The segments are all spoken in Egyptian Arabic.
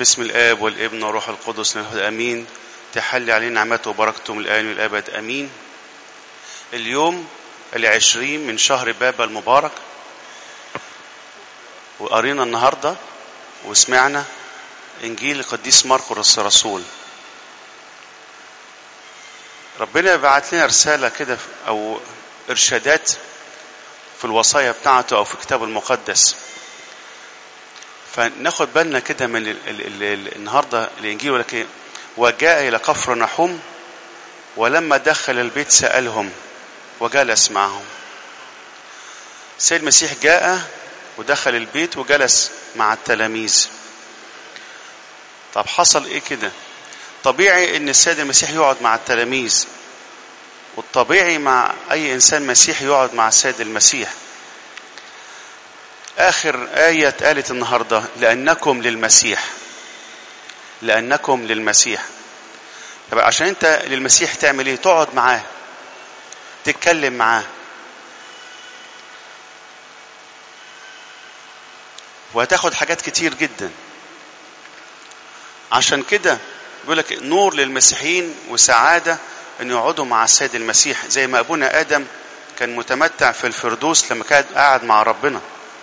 باسم الآب والابن والروح القدس نحن آمين تحلي علينا نعمته وبركته من الآن والأبد آمين اليوم العشرين من شهر بابا المبارك وقرينا النهاردة وسمعنا إنجيل القديس مرقس الرسول ربنا بعت لنا رسالة كده أو إرشادات في الوصايا بتاعته أو في الكتاب المقدس فناخد بالنا كده من ال ال ال ال النهارده الانجيل يقول لك وجاء الى كفر نحوم ولما دخل البيت سالهم وجلس معهم السيد المسيح جاء ودخل البيت وجلس مع التلاميذ طب حصل ايه كده طبيعي ان السيد المسيح يقعد مع التلاميذ والطبيعي مع اي انسان مسيحي يقعد مع السيد المسيح آخر آية اتقالت النهاردة لأنكم للمسيح لأنكم للمسيح طب عشان أنت للمسيح تعمل إيه؟ تقعد معاه تتكلم معاه وهتاخد حاجات كتير جدا عشان كده بيقول لك نور للمسيحيين وسعادة أن يقعدوا مع السيد المسيح زي ما أبونا آدم كان متمتع في الفردوس لما كان قاعد مع ربنا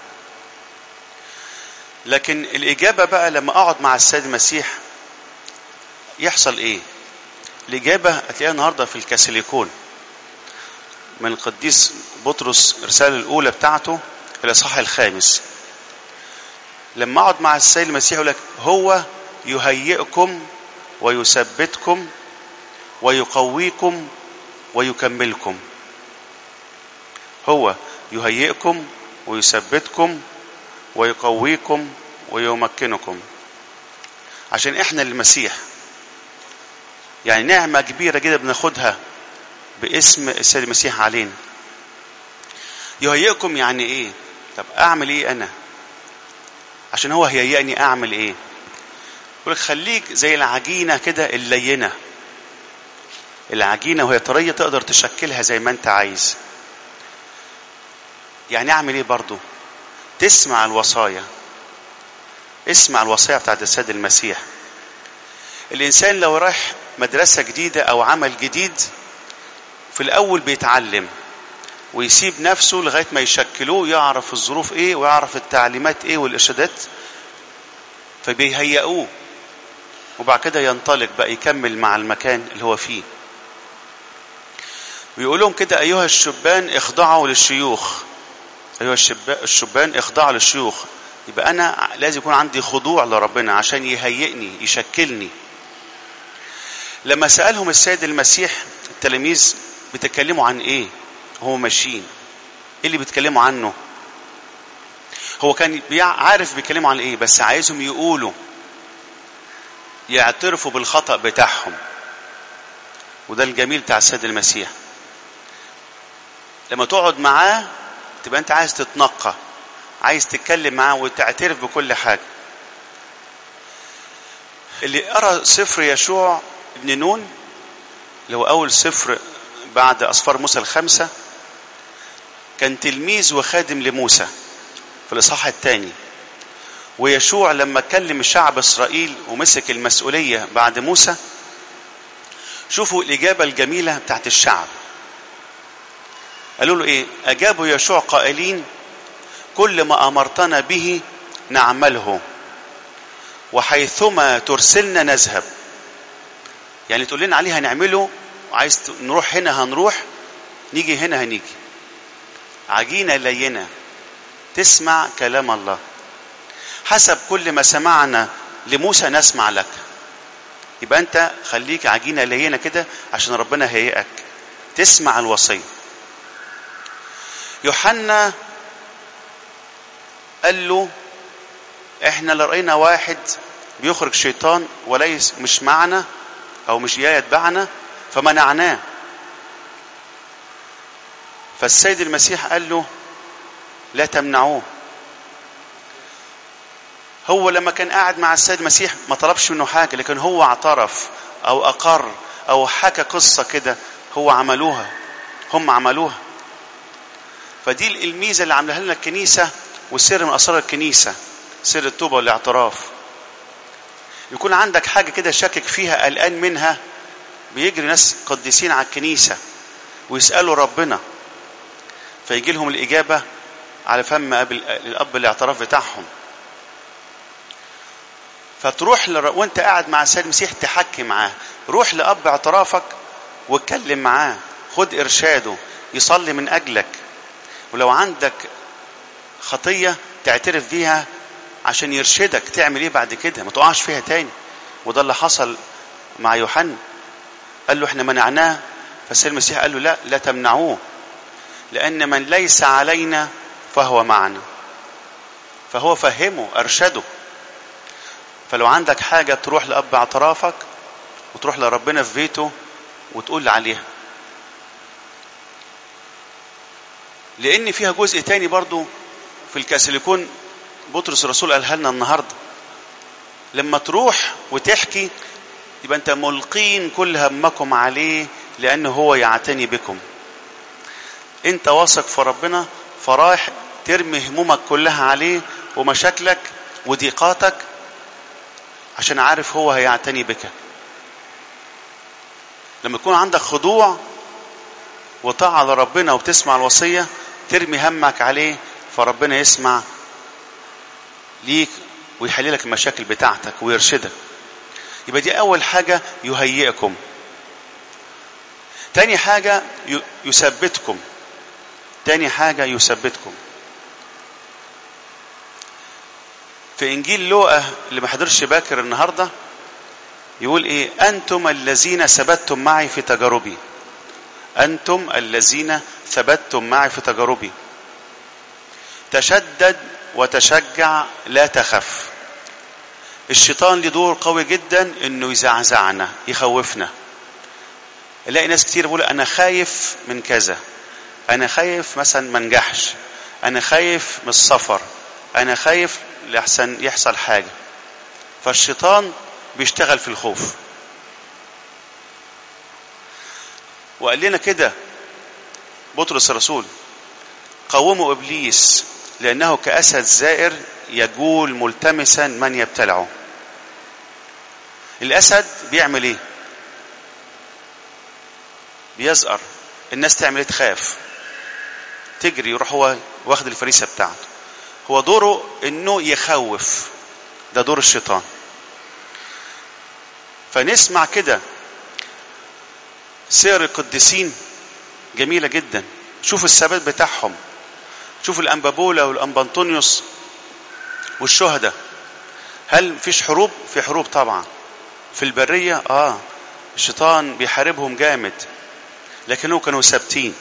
لكن الإجابة بقى لما أقعد مع السيد المسيح يحصل إيه؟ الإجابة هتلاقيها النهاردة في الكاثوليكون من القديس بطرس الرسالة الأولى بتاعته الإصحاح الخامس لما أقعد مع السيد المسيح يقول لك هو يهيئكم ويثبتكم ويقويكم ويكملكم هو يهيئكم ويثبتكم ويقويكم ويمكنكم عشان احنا المسيح يعني نعمة كبيرة جدا بناخدها باسم السيد المسيح علينا يهيئكم يعني ايه طب اعمل ايه انا عشان هو هيئني اعمل ايه يقول لك خليك زي العجينة كده اللينة العجينة وهي طرية تقدر تشكلها زي ما انت عايز يعني اعمل ايه برضو تسمع الوصايا اسمع الوصايا بتاعت السيد المسيح الانسان لو راح مدرسة جديدة او عمل جديد في الاول بيتعلم ويسيب نفسه لغاية ما يشكلوه يعرف الظروف ايه ويعرف التعليمات ايه والارشادات فبيهيئوه وبعد كده ينطلق بقى يكمل مع المكان اللي هو فيه ويقول لهم كده ايها الشبان اخضعوا للشيوخ ايها الشبان اخضعوا للشيوخ يبقى انا لازم يكون عندي خضوع لربنا عشان يهيئني يشكلني لما سالهم السيد المسيح التلاميذ بيتكلموا عن ايه هو ماشيين ايه اللي بيتكلموا عنه هو كان عارف بيتكلموا عن ايه بس عايزهم يقولوا يعترفوا بالخطأ بتاعهم وده الجميل بتاع السيد المسيح لما تقعد معاه تبقى انت عايز تتنقى عايز تتكلم معاه وتعترف بكل حاجة اللي قرأ سفر يشوع ابن نون اللي هو أول سفر بعد أصفار موسى الخمسة كان تلميذ وخادم لموسى في الإصحاح الثاني ويشوع لما كلم شعب إسرائيل ومسك المسؤولية بعد موسى شوفوا الإجابة الجميلة بتاعت الشعب قالوا له ايه اجابوا يشوع قائلين كل ما امرتنا به نعمله وحيثما ترسلنا نذهب يعني تقول لنا عليه هنعمله وعايز نروح هنا هنروح نيجي هنا هنيجي عجينة لينة تسمع كلام الله حسب كل ما سمعنا لموسى نسمع لك يبقى انت خليك عجينة لينة كده عشان ربنا هيئك تسمع الوصيه يوحنا قال له احنا لو رأينا واحد بيخرج شيطان وليس مش معنا او مش جاي يتبعنا فمنعناه فالسيد المسيح قال له لا تمنعوه هو لما كان قاعد مع السيد المسيح ما طلبش منه حاجه لكن هو اعترف او اقر او حكى قصه كده هو عملوها هم عملوها فدي الميزه اللي عاملاها لنا الكنيسه وسر من اسرار الكنيسه سر التوبه والاعتراف يكون عندك حاجة كده شاكك فيها قلقان منها بيجري ناس قديسين على الكنيسة ويسألوا ربنا فيجي لهم الإجابة على فم أب الأب الاعتراف بتاعهم فتروح لر... وانت قاعد مع السيد المسيح تحكي معاه روح لأب اعترافك واتكلم معاه خد إرشاده يصلي من أجلك ولو عندك خطية تعترف بيها عشان يرشدك تعمل ايه بعد كده ما تقعش فيها تاني وده اللي حصل مع يوحنا قال له احنا منعناه فالسيد المسيح قال له لا لا تمنعوه لأن من ليس علينا فهو معنا فهو فهمه أرشده فلو عندك حاجة تروح لأب اعترافك وتروح لربنا في بيته وتقول عليها لأن فيها جزء تاني برضو في الكاسيليكون بطرس الرسول قالها لنا النهارده لما تروح وتحكي يبقى انت ملقين كل همكم عليه لانه هو يعتني بكم انت واثق في ربنا فرايح ترمي همومك كلها عليه ومشاكلك وضيقاتك عشان عارف هو هيعتني بك لما يكون عندك خضوع وطاعة لربنا وبتسمع الوصية ترمي همك عليه فربنا يسمع ليك ويحل لك المشاكل بتاعتك ويرشدك يبقى دي أول حاجة يهيئكم تاني حاجة يثبتكم تاني حاجة يثبتكم في إنجيل لوقا اللي ما حضرش باكر النهاردة يقول إيه أنتم الذين ثبتتم معي في تجاربي أنتم الذين ثبتتم معي في تجاربي تشدد وتشجع لا تخف الشيطان له دور قوي جدا انه يزعزعنا يخوفنا الاقي ناس كتير بيقول انا خايف من كذا انا خايف مثلا ما انجحش انا خايف من السفر انا خايف لحسن يحصل حاجه فالشيطان بيشتغل في الخوف وقال لنا كده بطرس الرسول قوموا ابليس لانه كاسد زائر يجول ملتمسا من يبتلعه الاسد بيعمل ايه بيزقر الناس تعمل ايه تخاف تجري يروح هو واخد الفريسه بتاعته هو دوره انه يخوف ده دور الشيطان فنسمع كده سير القديسين جميله جدا شوف الثبات بتاعهم شوف الانبابولا والانبانطونيوس والشهداء هل فيش حروب في حروب طبعا في البريه اه الشيطان بيحاربهم جامد لكنهم كانوا ثابتين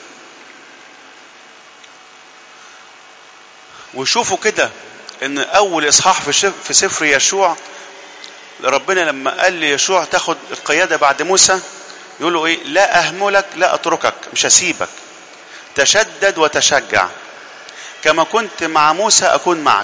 وشوفوا كده ان اول اصحاح في في سفر يشوع ربنا لما قال ليشوع تاخد القياده بعد موسى يقول له ايه لا اهملك لا اتركك مش هسيبك تشدد وتشجع كما كنت مع موسى اكون معك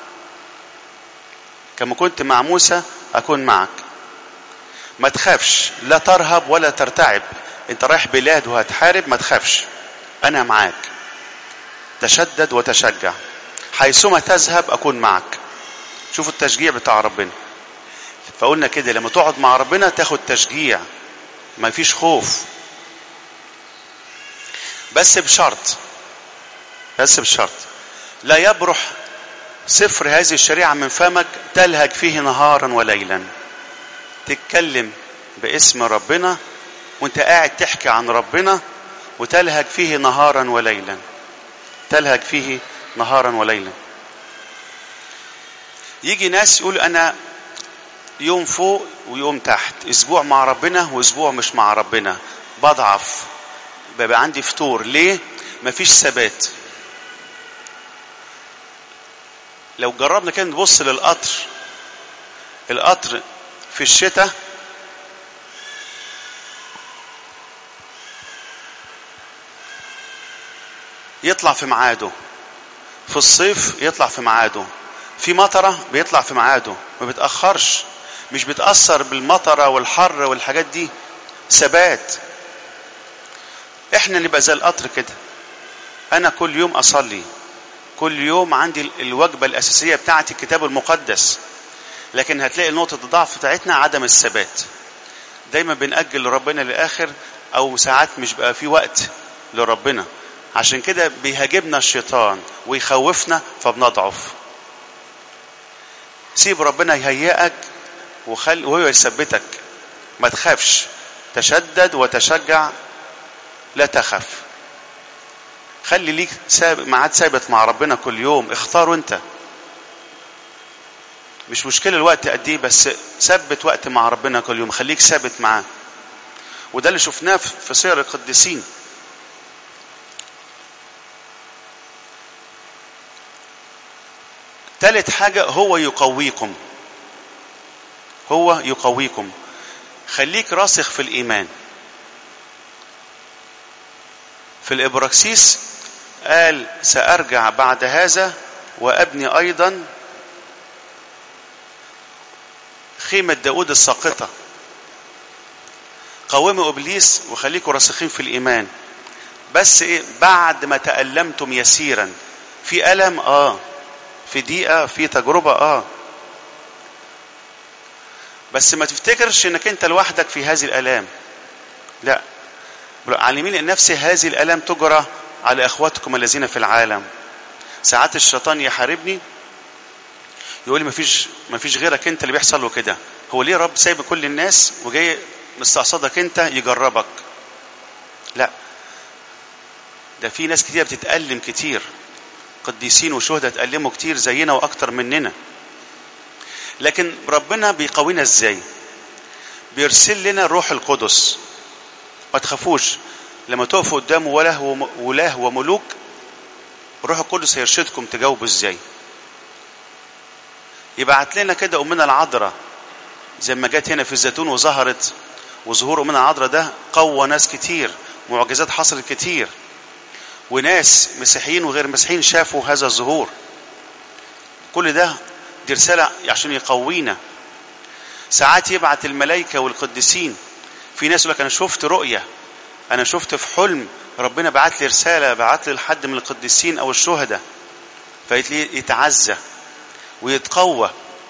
كما كنت مع موسى اكون معك ما تخافش لا ترهب ولا ترتعب انت رايح بلاد وهتحارب ما تخافش انا معاك تشدد وتشجع حيثما تذهب اكون معك شوفوا التشجيع بتاع ربنا فقلنا كده لما تقعد مع ربنا تاخد تشجيع ما فيش خوف بس بشرط بس بشرط لا يبرح سفر هذه الشريعة من فمك تلهج فيه نهارا وليلا تتكلم باسم ربنا وانت قاعد تحكي عن ربنا وتلهج فيه نهارا وليلا تلهج فيه نهارا وليلا يجي ناس يقول انا يوم فوق ويوم تحت اسبوع مع ربنا واسبوع مش مع ربنا بضعف بيبقى عندي فتور ليه مفيش ثبات لو جربنا كده نبص للقطر القطر في الشتاء يطلع في ميعاده في الصيف يطلع في ميعاده في مطره بيطلع في ميعاده ما بيتاخرش مش بيتاثر بالمطره والحر والحاجات دي ثبات احنا نبقى زي القطر كده انا كل يوم اصلي كل يوم عندي الوجبه الاساسيه بتاعتي الكتاب المقدس لكن هتلاقي نقطة الضعف بتاعتنا عدم الثبات دايما بنأجل لربنا للآخر أو ساعات مش بقى في وقت لربنا عشان كده بيهاجمنا الشيطان ويخوفنا فبنضعف سيب ربنا يهيئك وخل وهو يثبتك ما تخافش تشدد وتشجع لا تخف خلي ليك سابق ميعاد ثابت مع ربنا كل يوم اختاره انت مش مشكلة الوقت قد ايه بس ثبت وقت مع ربنا كل يوم خليك ثابت معاه وده اللي شفناه في سير القديسين ثالث حاجة هو يقويكم هو يقويكم خليك راسخ في الإيمان في الإبراكسيس قال سأرجع بعد هذا وأبني أيضا خيمة داود الساقطة قوموا إبليس وخليكم راسخين في الإيمان بس إيه بعد ما تألمتم يسيرا في ألم آه في دقيقة في تجربة آه بس ما تفتكرش انك انت لوحدك في هذه الالام لا علمين ان نفس هذه الالام تجرى على اخواتكم الذين في العالم ساعات الشيطان يحاربني يقول لي مفيش مفيش غيرك انت اللي بيحصل له كده هو ليه رب سايب كل الناس وجاي مستقصدك انت يجربك لا ده في ناس كتير بتتألم كتير قديسين وشهداء اتألموا كتير زينا واكتر مننا لكن ربنا بيقوينا ازاي بيرسل لنا الروح القدس ما تخافوش لما تقفوا قدامه وله ولاه وملوك الروح القدس هيرشدكم تجاوبوا ازاي يبعت لنا كده امنا العذراء زي ما جت هنا في الزيتون وظهرت وظهور امنا العذراء ده قوى ناس كتير معجزات حصلت كتير وناس مسيحيين وغير مسيحيين شافوا هذا الظهور كل ده دي رسالة عشان يقوينا ساعات يبعت الملائكة والقديسين في ناس يقول لك أنا شفت رؤية أنا شفت في حلم ربنا بعت لي رسالة بعت لي لحد من القديسين أو الشهداء فيتعزى ويتقوى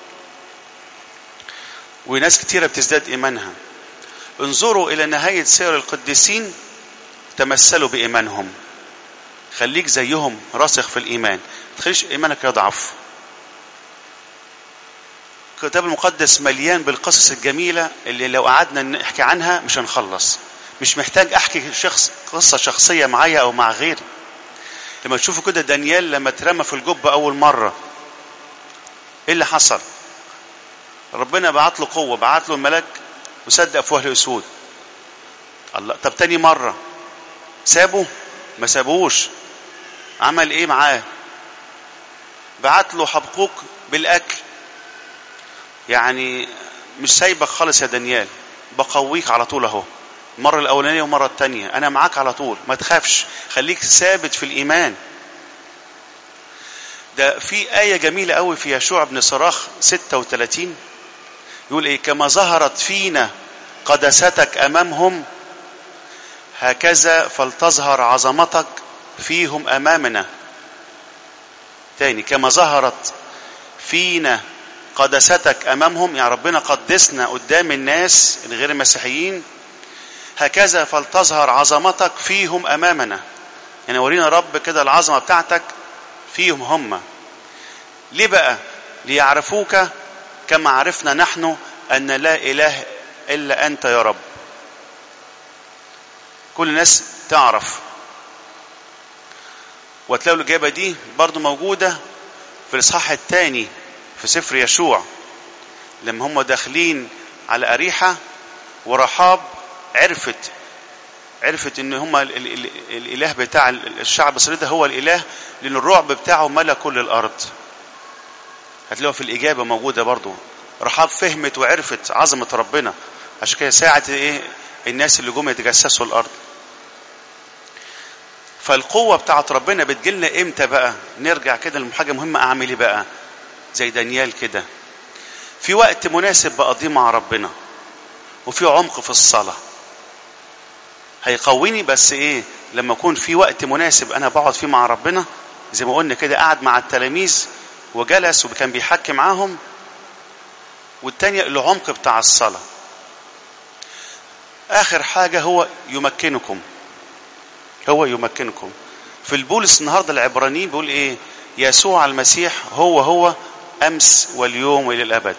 وناس كتيرة بتزداد إيمانها انظروا إلى نهاية سير القديسين تمثلوا بإيمانهم خليك زيهم راسخ في الإيمان تخليش إيمانك يضعف الكتاب المقدس مليان بالقصص الجميلة اللي لو قعدنا نحكي عنها مش هنخلص مش محتاج احكي شخص قصة شخصية معايا او مع غيري لما تشوفوا كده دانيال لما اترمى في الجب اول مرة ايه اللي حصل ربنا بعت له قوة بعت له الملاك وسد افواه الاسود الله طب تاني مرة سابه ما سابوش عمل ايه معاه بعت له حبقوق بالاكل يعني مش سايبك خالص يا دانيال بقويك على طول اهو المرة الأولانية والمرة التانية أنا معاك على طول ما تخافش خليك ثابت في الإيمان ده في آية جميلة قوي في يشوع بن صراخ 36 يقول إيه كما ظهرت فينا قدستك أمامهم هكذا فلتظهر عظمتك فيهم أمامنا تاني كما ظهرت فينا قدستك امامهم يعني ربنا قدسنا قدام الناس الغير المسيحيين هكذا فلتظهر عظمتك فيهم امامنا يعني ورينا رب كده العظمه بتاعتك فيهم هم ليه بقى ليعرفوك كما عرفنا نحن ان لا اله الا انت يا رب كل الناس تعرف وتلاقوا الاجابه دي برضو موجوده في الاصحاح الثاني في سفر يشوع لما هم داخلين على أريحة ورحاب عرفت عرفت ان هم الاله بتاع الشعب الصغير ده هو الاله لان الرعب بتاعه ملا كل الارض هتلاقوها في الاجابه موجوده برضو رحاب فهمت وعرفت عظمه ربنا عشان كده ساعه ايه الناس اللي جم يتجسسوا الارض فالقوه بتاعت ربنا بتجيلنا امتى بقى نرجع كده لحاجه مهمه اعمل ايه بقى زي دانيال كده في وقت مناسب بقضيه مع ربنا وفي عمق في الصلاة هيقويني بس ايه لما يكون في وقت مناسب انا بقعد فيه مع ربنا زي ما قلنا كده قعد مع التلاميذ وجلس وكان بيحكي معاهم والتانية العمق بتاع الصلاة آخر حاجة هو يمكنكم هو يمكنكم في البولس النهاردة العبرانيين بيقول إيه يسوع المسيح هو هو أمس واليوم وإلى الأبد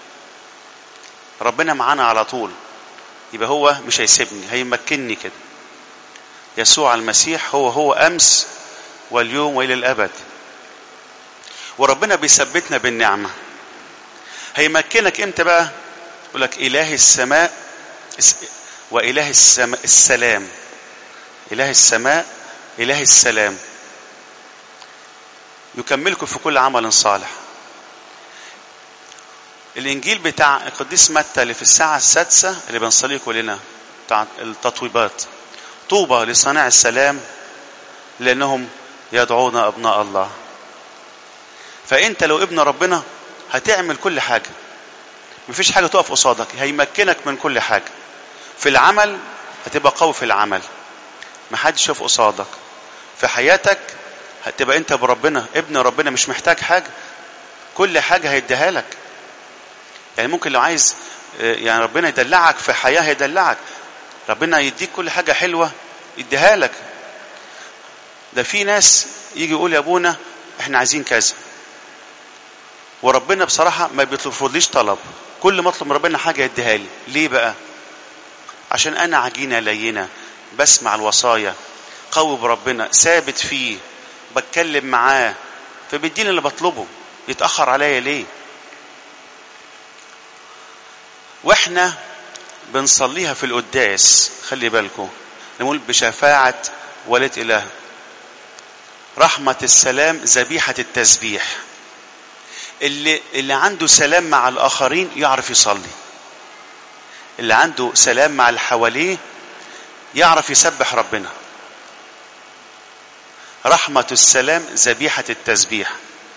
ربنا معانا على طول يبقى هو مش هيسيبني هيمكنني كده يسوع المسيح هو هو أمس واليوم وإلى الأبد وربنا بيثبتنا بالنعمة هيمكنك امتى بقى يقول لك إله السماء وإله السماء السلام إله السماء إله السلام يكملكم في كل عمل صالح الإنجيل بتاع القديس متى اللي في الساعة السادسة اللي بنصليه كلنا بتاع التطويبات طوبى لصانع السلام لأنهم يدعون أبناء الله فأنت لو ابن ربنا هتعمل كل حاجة مفيش حاجة تقف قصادك هيمكنك من كل حاجة في العمل هتبقى قوي في العمل محدش يقف قصادك في حياتك هتبقى انت بربنا ابن ربنا مش محتاج حاجة كل حاجة هيديها لك يعني ممكن لو عايز يعني ربنا يدلعك في حياة هيدلعك ربنا يديك كل حاجة حلوة يديها لك ده في ناس يجي يقول يا ابونا احنا عايزين كذا وربنا بصراحة ما بيطلبليش طلب كل ما اطلب من ربنا حاجة يديها لي ليه بقى عشان انا عجينة لينة بسمع الوصايا قوي بربنا ثابت فيه بتكلم معاه فبيديني اللي بطلبه يتأخر عليا ليه واحنا بنصليها في القداس خلي بالكم نقول بشفاعة ولد إله رحمة السلام ذبيحة التسبيح اللي اللي عنده سلام مع الآخرين يعرف يصلي اللي عنده سلام مع اللي حواليه يعرف يسبح ربنا رحمة السلام ذبيحة التسبيح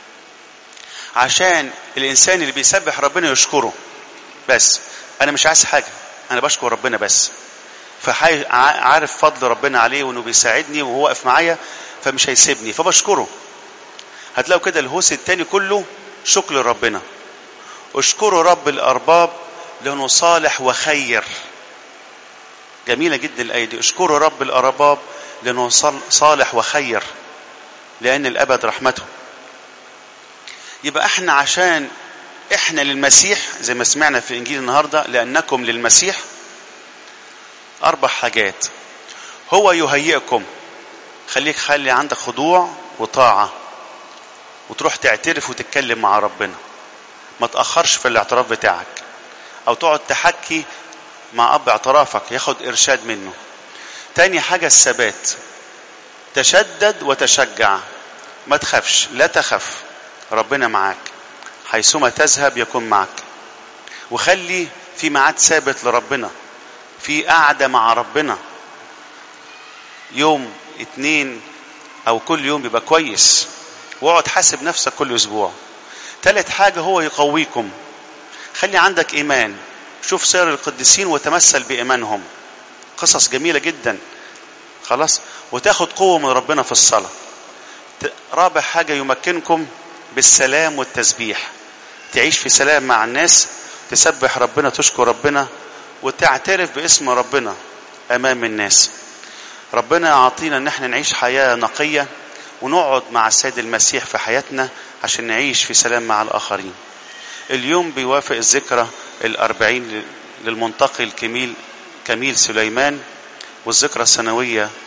عشان الإنسان اللي بيسبح ربنا يشكره بس أنا مش عايز حاجة أنا بشكر ربنا بس فعارف فضل ربنا عليه وإنه بيساعدني وهو واقف معايا فمش هيسيبني فبشكره هتلاقوا كده الهوس التاني كله شكر لربنا اشكروا رب الأرباب لأنه صالح وخير جميلة جدا الآية دي اشكروا رب الأرباب لأنه صالح وخير لأن الأبد رحمته يبقى احنا عشان احنا للمسيح زي ما سمعنا في انجيل النهارده لانكم للمسيح اربع حاجات هو يهيئكم خليك خلي عندك خضوع وطاعه وتروح تعترف وتتكلم مع ربنا ما تاخرش في الاعتراف بتاعك او تقعد تحكي مع اب اعترافك ياخد ارشاد منه تاني حاجه الثبات تشدد وتشجع ما تخافش لا تخف ربنا معاك حيثما تذهب يكون معك وخلي في ميعاد ثابت لربنا في قعده مع ربنا يوم اتنين او كل يوم يبقى كويس واقعد حاسب نفسك كل اسبوع تالت حاجه هو يقويكم خلي عندك ايمان شوف سير القديسين وتمثل بايمانهم قصص جميله جدا خلاص وتاخد قوه من ربنا في الصلاه رابع حاجه يمكنكم بالسلام والتسبيح تعيش في سلام مع الناس تسبح ربنا تشكر ربنا وتعترف باسم ربنا امام الناس ربنا يعطينا ان احنا نعيش حياه نقيه ونقعد مع السيد المسيح في حياتنا عشان نعيش في سلام مع الاخرين اليوم بيوافق الذكرى الأربعين للمنتقي الكميل كميل سليمان والذكرى السنوية